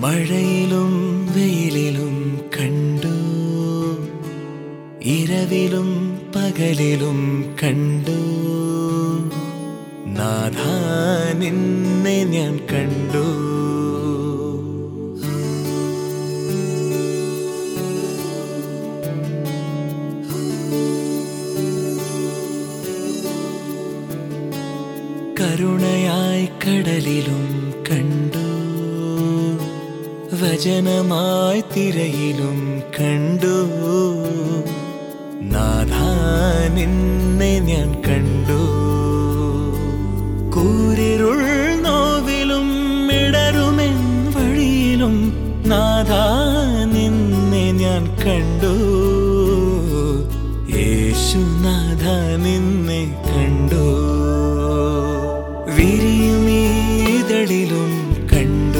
മഴയിലും വെയിലിലും കണ്ടു ഇരവിലും പകലിലും കണ്ടു നാഥ നിന്നെ ഞാൻ കണ്ടു കരുണയായി കടലിലും കണ്ടു വചനമായി തിരയിലും കണ്ടു നാഥ നിന്നെ ഞാൻ കണ്ടു കൂരിരുൾ നോവിലും ഇടരുമെൻ വഴിയിലും നാഥ നിന്നെ ഞാൻ കണ്ടു യേശുനാഥ നിന്നെ കണ്ടു വിരിയുമീതളിലും കണ്ടു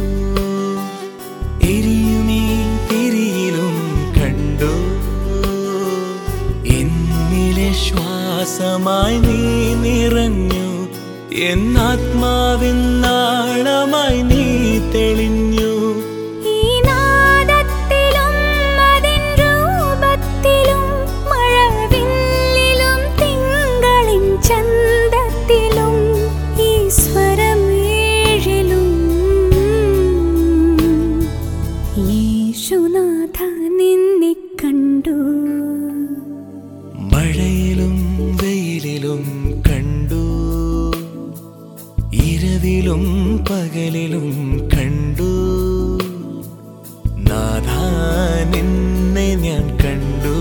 എരിയുമീ തിരിയിലും കണ്ടു എന്നിലെ ശ്വാസമായി നീ നിറഞ്ഞു എന്നാത്മാവിൻ നാളമായി നീ തെളിഞ്ഞു ഈ നാദത്തിലും അതിൻ രൂപത്തിലും മഴവില്ലിലും തിങ്കളിൻ ചന്തത്തിലും ഈ സ്വരമേഴിലും യേശുനാഥ നിന്നെ കണ്ടു മഴയിലും വെയിലിലും കണ്ടു ഇരവിലും പകലിലും കണ്ടു നാഥ നിന്നെ ഞാൻ കണ്ടു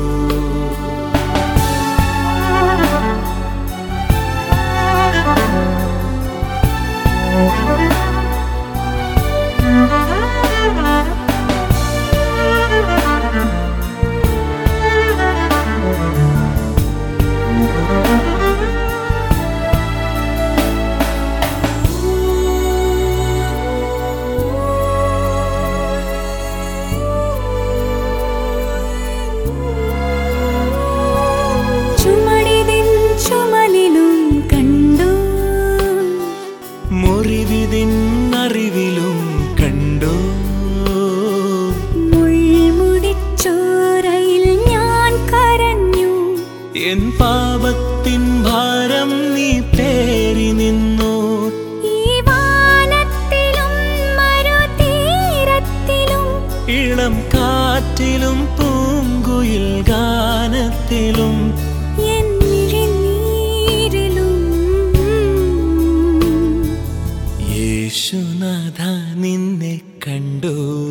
ചുമടിതിൻ ചുമലിലും കണ്ടു മുറിവിതിൻ അറിവിലും കണ്ടു മുൾമുടിച്ചോരയിൽ ഞാൻ കരഞ്ഞു എൻ പാപത്തിൻ ഭാരം നീ പേറി നിന്നു ഈ വാനത്തിലും മരുതീരത്തിലും ഇളം കാറ്റിലും പൂങ്കുയിൽ ഗാനത്തിലും എൻ മിഴിനീരിലും യേശുനാഥ നിന്നെ കണ്ടു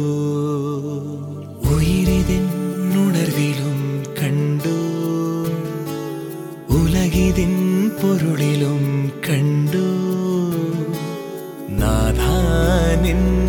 ഉയിരിതിൻ ഉണർവിലും കണ്ടു ഉലകിതിൻ പൊരുളിലും കണ്ടു നാഥ നിന്നെ